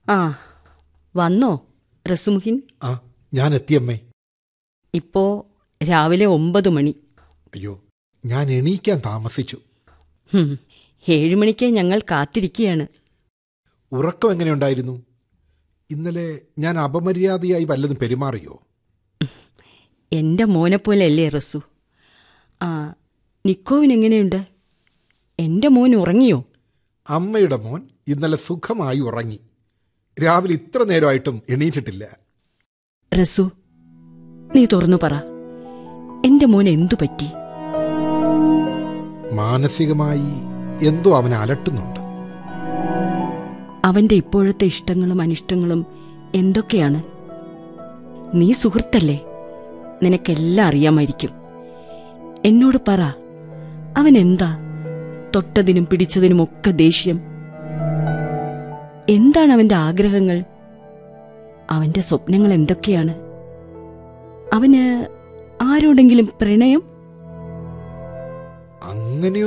ആ വന്നോ റസുമുഹിൻ ആ ഞാൻ എത്തിയമ്മേ ഇപ്പോ രാവിലെ ഒമ്പത് മണി അയ്യോ ഞാൻ എണീക്കാൻ താമസിച്ചു ഹും, ഏഴ് മണിക്ക് ഞങ്ങൾ കാത്തിരിക്കുകയാണ് ഉറക്കം എങ്ങനെയുണ്ടായിരുന്നു ഇന്നലെ ഞാൻ അപമര്യാദയായി വല്ലതും പെരുമാറിയോ എന്റെ മോനെ പോലെ അല്ലേ റസു ആ നിക്കോവിന് എങ്ങനെയുണ്ട് എന്റെ മോൻ ഉറങ്ങിയോ അമ്മയുടെ മോൻ ഇന്നലെ സുഖമായി ഉറങ്ങി രാവിലെ ഇത്ര നേരമായിട്ടും എണീറ്റിട്ടില്ല റസു നീ തുറന്നു പറ എന്റെ മോൻ എന്തു പറ്റി മാനസികമായി എന്തോ അവനെ അലട്ടുന്നുണ്ട് അവന്റെ ഇപ്പോഴത്തെ ഇഷ്ടങ്ങളും അനിഷ്ടങ്ങളും എന്തൊക്കെയാണ് നീ സുഹൃത്തല്ലേ നിനക്കെല്ലാം അറിയാമായിരിക്കും എന്നോട് പറ അവൻ എന്താ തൊട്ടതിനും പിടിച്ചതിനുമൊക്കെ ദേഷ്യം എന്താണ് അവന്റെ ആഗ്രഹങ്ങൾ അവന്റെ സ്വപ്നങ്ങൾ എന്തൊക്കെയാണ് അവന് ആരോടെങ്കിലും പ്രണയം അങ്ങനെ